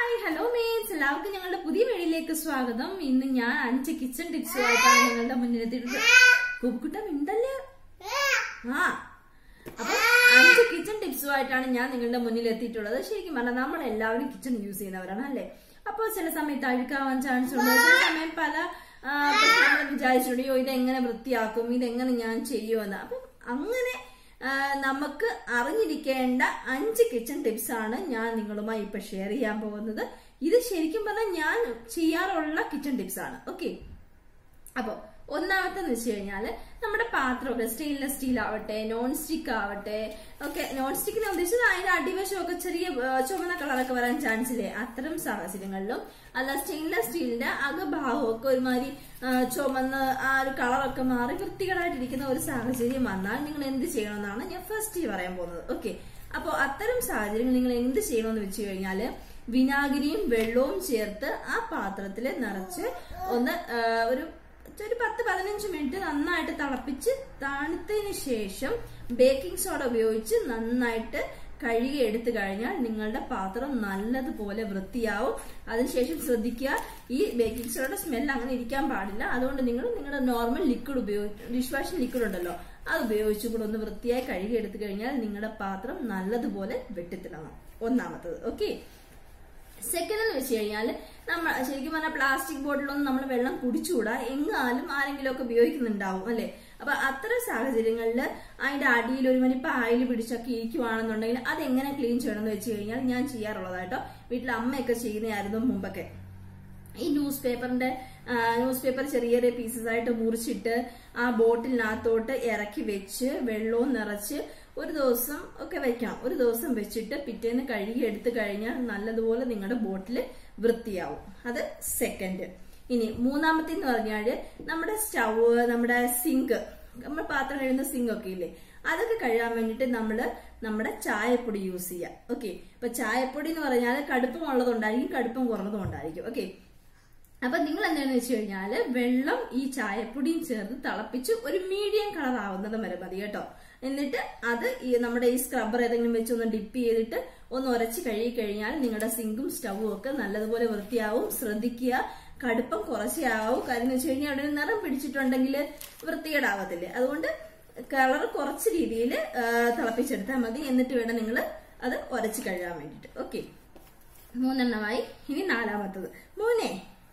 hi hello means എല്ലാവർക്കും ഞങ്ങളുടെ പുതിയ വീഡിയോയിലേക്ക് സ്വാഗതം ഇന്ന് ഞാൻ അഞ്ച് കിച്ചൺ ടിപ്സുമായിട്ടാണ് നിങ്ങളുടെ മുന്നിലെത്തിയിട്ടുള്ളത് കുക്കുട്ട മിണ്ടല്ലേ ആ അപ്പൊ അഞ്ച് കിച്ചൺ ടിപ്സുമായിട്ടാണ് ഞാൻ നിങ്ങളുടെ മുന്നിൽ എത്തിയിട്ടുള്ളത് ശരിക്കും പറഞ്ഞാൽ നമ്മൾ എല്ലാവരും കിച്ചൺ യൂസ് ചെയ്യുന്നവരാണ് അല്ലേ അപ്പോൾ ചില സമയത്ത് അഴുക്കാവാൻ ചാൻസ് ഉണ്ട് ചില സമയം പല ആ, നമ്മൾ വിചാരിച്ചിട്ടുണ്ട് "അയ്യോ, ഇതെങ്ങനെ വൃത്തിയാക്കും ഇതെങ്ങനെ ഞാൻ ചെയ്യുമെന്ന് അപ്പം അങ്ങനെ ആ, നമുക്ക് അറിഞ്ഞിരിക്കേണ്ട അഞ്ച് കിച്ചൺ ടിപ്സ് ആണ് ഞാൻ നിങ്ങളുമായി ഇപ്പൊ ഷെയർ ചെയ്യാൻ പോകുന്നത് ഇത് ശരിക്കും പറഞ്ഞാൽ ഞാൻ ചെയ്യാറുള്ള കിച്ചൺ ടിപ്സ് ആണ് ഓക്കെ അപ്പൊ ഒന്നാമത്തെന്ന് വെച്ച് കഴിഞ്ഞാല് നമ്മുടെ പാത്രമൊക്കെ സ്റ്റെയിൻലെസ് സ്റ്റീൽ ആവട്ടെ നോൺ സ്റ്റിക്ക് ആവട്ടെ ഓക്കെ നോൺ സ്റ്റിക്കിനെ ഉദ്ദേശിച്ചത് അതിന്റെ അടിവശമൊക്കെ ചെറിയ ആ, ചുവന്ന കളറൊക്കെ വരാൻ ചാൻസ് ഇല്ലേ അത്തരം സാഹചര്യങ്ങളിലും അല്ല സ്റ്റെയിൻലെസ് സ്റ്റീലിന്റെ അകഭാഗമൊക്കെ ഒരുമാതിരി ആ, ചുമന്ന് ആ ഒരു കളറൊക്കെ മാറി വൃത്തികേടായിട്ടിരിക്കുന്ന ഒരു സാഹചര്യം വന്നാൽ നിങ്ങൾ എന്ത് ചെയ്യണമെന്നാണ് ഞാൻ ഫസ്റ്റ് പറയാൻ പോകുന്നത് ഓക്കെ അപ്പോൾ അത്തരം സാഹചര്യങ്ങൾ നിങ്ങൾ എന്ത് ചെയ്യണമെന്ന് വെച്ച് കഴിഞ്ഞാല് വിനാഗിരിയും വെള്ളവും ചേർത്ത് ആ പാത്രത്തിൽ നിറച്ച് ഒന്ന് ആ, ഒരു ഒരു പത്ത് പതിനഞ്ച് മിനിറ്റ് നന്നായിട്ട് തിളപ്പിച്ച് തണുത്തതിന് ശേഷം ബേക്കിംഗ് സോഡ ഉപയോഗിച്ച് നന്നായിട്ട് കഴുകി എടുത്തു കഴിഞ്ഞാൽ നിങ്ങളുടെ പാത്രം നല്ലതുപോലെ വൃത്തിയാവും അതിനുശേഷം ശ്രദ്ധിക്കുക ഈ ബേക്കിംഗ് സോഡയുടെ സ്മെൽ അങ്ങനെ ഇരിക്കാൻ പാടില്ല അതുകൊണ്ട് നിങ്ങൾ നിങ്ങളുടെ നോർമൽ ലിക്വിഡ് ഉപയോഗിച്ച് ഡിഷ് വാഷിംഗ് ലിക്വിഡ് ഉണ്ടല്ലോ അത് ഉപയോഗിച്ച് കൂടെ ഒന്ന് വൃത്തിയായി കഴുകി എടുത്തു കഴിഞ്ഞാൽ നിങ്ങളുടെ പാത്രം നല്ലതുപോലെ വെട്ടിത്തിളങ്ങും ഒന്നാമത്തത് ഓക്കെ സെക്കൻഡ് എന്ന് വെച്ച് കഴിഞ്ഞാൽ നമ്മൾ ശരിക്കും പറഞ്ഞാൽ പ്ലാസ്റ്റിക് ബോട്ടിലൊന്നും നമ്മൾ വെള്ളം കുടിച്ചുകൂടാ എങ്ങാലും ആരെങ്കിലും ഒക്കെ ഉപയോഗിക്കുന്നുണ്ടാവും അല്ലെ അപ്പൊ അത്തരം സാഹചര്യങ്ങളിൽ അതിന്റെ അടിയിൽ ഒരു മണി പായൽ പിടിച്ചൊക്കെ ഇരിക്കുവാണെന്നുണ്ടെങ്കിൽ അത് എങ്ങനെ ക്ലീൻ ചെയ്യണമെന്ന് വെച്ച് കഴിഞ്ഞാൽ ഞാൻ ചെയ്യാറുള്ളതായിട്ടോ വീട്ടിൽ അമ്മയൊക്കെ ചെയ്യുന്നതായിരുന്നു മുമ്പൊക്കെ ഈ ന്യൂസ് പേപ്പറിന്റെ ന്യൂസ് പേപ്പർ ചെറിയ ചെറിയ പീസസ് ആയിട്ട് മുറിച്ചിട്ട് ആ ബോട്ടിലിനകത്തോട്ട് ഇറക്കി വെച്ച് വെള്ളവും നിറച്ച് ഒരു ദിവസം ഒക്കെ വെക്കണം ഒരു ദിവസം വെച്ചിട്ട് പിറ്റേന്ന് കഴുകി എടുത്തു കഴിഞ്ഞാൽ നല്ലതുപോലെ നിങ്ങളുടെ ബോട്ടിൽ വൃത്തിയാവും അത് സെക്കൻഡ് ഇനി മൂന്നാമത്തെ എന്ന് പറഞ്ഞാല് നമ്മുടെ സ്റ്റവ് നമ്മുടെ സിങ്ക് നമ്മൾ പാത്രം കഴുകുന്ന സിങ്ക് ഒക്കെ ഇല്ലേ അതൊക്കെ കഴുകാൻ വേണ്ടിയിട്ട് നമ്മള് നമ്മുടെ ചായപ്പൊടി യൂസ് ചെയ്യാം ഓക്കെ ഇപ്പൊ ചായപ്പൊടി എന്ന് പറഞ്ഞാൽ കടുപ്പമുള്ളതുണ്ടായിരിക്കും കടുപ്പം കുറഞ്ഞതും ഉണ്ടായിരിക്കും ഓക്കെ അപ്പൊ നിങ്ങൾ എന്താണെന്ന് വെച്ച് കഴിഞ്ഞാല് വെള്ളം ഈ ചായപ്പൊടിയും ചേർത്ത് തിളപ്പിച്ച് ഒരു മീഡിയം കളർ ആവുന്നത് വരെ മതി കേട്ടോ എന്നിട്ട് അത് ഈ നമ്മുടെ ഈ സ്ക്രബ്ബർ ഏതെങ്കിലും വെച്ച് ഒന്ന് ഡിപ്പ് ചെയ്തിട്ട് ഒന്ന് ഉരച്ച് കഴുകി കഴിഞ്ഞാൽ നിങ്ങളുടെ സിങ്കും സ്റ്റവും ഒക്കെ നല്ലതുപോലെ വൃത്തിയാവും ശ്രദ്ധിക്കുക കടുപ്പം കുറച്ചേ ആവും കാര്യം എന്ന് വെച്ച് കഴിഞ്ഞാൽ അവിടെ നിറം പിടിച്ചിട്ടുണ്ടെങ്കിൽ വൃത്തികേടാവത്തില്ലേ അതുകൊണ്ട് കളർ കുറച്ച് രീതിയിൽ തിളപ്പിച്ചെടുത്താൽ മതി എന്നിട്ട് വേണം നിങ്ങൾ അത് ഉരച്ച് കഴുകാൻ വേണ്ടിയിട്ട് ഓക്കെ മൂന്നെണ്ണമായി ഇനി നാലാമത്തത് മൂന്നേ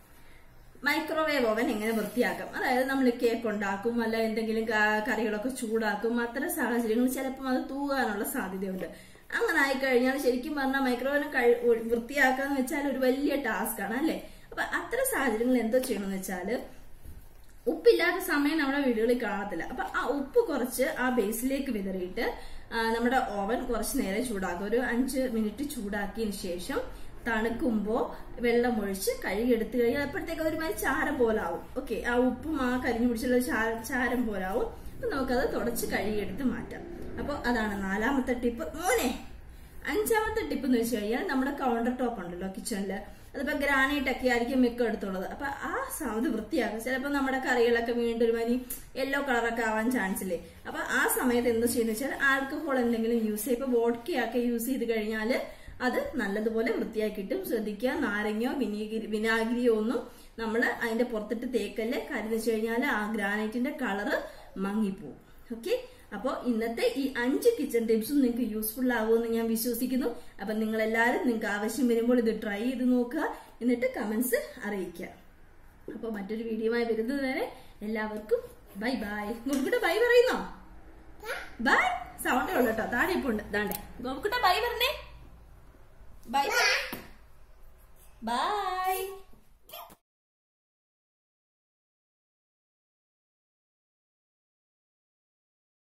മൈക്രോവേവ് ഓവൻ എങ്ങനെ വൃത്തിയാക്കാം അതായത് നമ്മൾ കേക്ക് ഉണ്ടാക്കും അല്ല എന്തെങ്കിലും ക- കറികളൊക്കെ ചൂടാക്കും അത്തരം സാഹചര്യങ്ങൾ ചിലപ്പം അത് തൂകാനുള്ള സാധ്യതയുണ്ട് അങ്ങനെ ആയിക്കഴിഞ്ഞാൽ ശരിക്കും പറഞ്ഞാൽ മൈക്രോവേവ് കഴി വൃത്തിയാക്കാന്ന് വെച്ചാൽ ഒരു വലിയ ടാസ്ക് ആണ് അല്ലേ അപ്പൊ അത്തരം സാഹചര്യങ്ങൾ എന്തോ ചെയ്യണമെന്ന് വെച്ചാല് ഉപ്പില്ലാത്ത സമയം നമ്മുടെ വീടുകളിൽ കാണത്തില്ല അപ്പൊ ആ ഉപ്പ് കുറച്ച് ആ ബേസിലേക്ക് വിതറിയിട്ട് ആ, നമ്മുടെ ഓവൻ കുറച്ച് നേരം ചൂടാക്കും ഒരു അഞ്ച് മിനിറ്റ് ചൂടാക്കിയതിന് ശേഷം തണുക്കുമ്പോ വെള്ളം ഒഴിച്ച് കഴുകി എടുത്തു കഴിഞ്ഞാൽ അപ്പോഴത്തേക്ക് ഒരുമാതിരി ചാരം പോലാവും ഓക്കെ ആ ഉപ്പും ആ കരിഞ്ഞു പിടിച്ചുള്ള ചാ- ചാരം പോലാവും അപ്പൊ നമുക്കത് തുടച്ച് കഴുകിയെടുത്ത് മാറ്റാം അപ്പോൾ അതാണ് നാലാമത്തെ ടിപ്പ് മോനെ അഞ്ചാമത്തെ ടിപ്പ് എന്ന് വെച്ച് കഴിഞ്ഞാൽ നമ്മുടെ കൗണ്ടർ ടോപ്പ് ഉണ്ടല്ലോ കിച്ചണില് അതിപ്പോ ഗ്രാനൈറ്റ് ഒക്കെ ആയിരിക്കും മിക്ക എടുത്തുള്ളത് അപ്പൊ ആ സമയത്ത് വൃത്തിയാക്കും ചിലപ്പോൾ നമ്മുടെ കറികളൊക്കെ വീണ്ടും ഒരു മാതിരി യെല്ലോ കളറൊക്കെ ആവാൻ ചാൻസ് ഇല്ലേ അപ്പൊ ആ സമയത്ത് എന്ത് ചെയ്യുന്ന വെച്ചാൽ ആൽക്കഹോൾ എന്തെങ്കിലും യൂസ് ചെയ്യും ഇപ്പൊ വോഡ്ക്കയൊക്കെ യൂസ് ചെയ്ത് കഴിഞ്ഞാല് അത് നല്ലതുപോലെ വൃത്തിയാക്കി കിട്ടും ശ്രദ്ധിക്കുക നാരങ്ങയോ വിനീഗിരി വിനാഗിരിയോ ഒന്നും നമ്മൾ അതിന്റെ പുറത്തിട്ട് തേക്കല്ലേ കാര്യം എന്ന് വെച്ച് കഴിഞ്ഞാൽ ആ ഗ്രാനൈറ്റിന്റെ കളറ് മങ്ങിപ്പോവും ഓക്കെ അപ്പോൾ ഇന്നത്തെ ഈ അഞ്ച് കിച്ചൺ ടിപ്സും നിങ്ങൾക്ക് യൂസ്ഫുൾ ആകുമെന്ന് ഞാൻ വിശ്വസിക്കുന്നു അപ്പൊ നിങ്ങൾ എല്ലാവരും നിങ്ങൾക്ക് ആവശ്യം വരുമ്പോൾ ഇത് ട്രൈ ചെയ്ത് നോക്കുക എന്നിട്ട് കമന്റ്സ് അറിയിക്കുക അപ്പോൾ മറ്റൊരു വീഡിയോയുമായി വരുന്നത് വരെ എല്ലാവർക്കും ബൈ ബൈ ഗോപിക്കുട്ട ബൈ പറയുന്നോ ബൈ സൗണ്ടേ ഉള്ളു കേട്ടോ താഴെ ഇപ്പൊ ഉണ്ട് ദാണ്ടേ ഗോപിക്കുട്ട ബൈ പറഞ്ഞേ ബൈ ബൈ